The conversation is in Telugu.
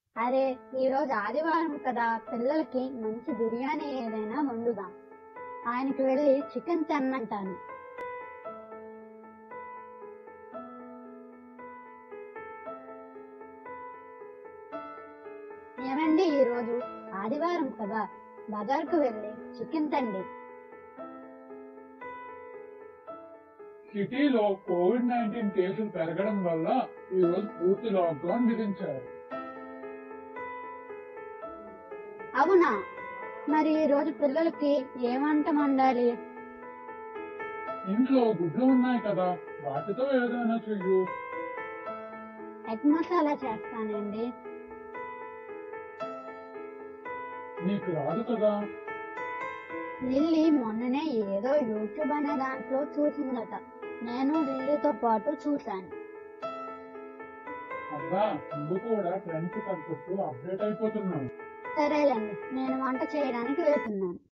అరే ఈ రోజు ఆదివారం కదా పిల్లలకి మంచి బిర్యానీ ఏదైనా వండుదాం ఆయనకి వెళ్ళి చికెన్ తెమ్మంటాను ఏమండి ఈ రోజు ఆదివారం కదా బజార్కు వెళ్ళి చికెన్ తండి సిటీలో కోవిడ్ నైన్టీన్ కేసులు పెరగడం వల్ల ఈ రోజు పూర్తి లాక్డౌన్ విధించారు అవునా మరి ఈ రోజు పిల్లలకి ఏ వంట వండాలి ఇంట్లో గుడ్లు ఉన్నాయి కదా వాటితో ఏదైనా చెయ్యు ఎగ్ మసాలా చేస్తానండి నీకు రాదు కదా లిల్లీ మొన్ననే ఏదో యూట్యూబ్ అనే దాంట్లో చూసిందట నేను లిల్లీతో పాటు చూశాను అబ్బా నువ్వు కూడా ట్రెండ్స్ తగ్గట్టు అప్డేట్ అయిపోతున్నావు సరేలేండి నేను వంట చేయడానికి వెళ్తున్నాను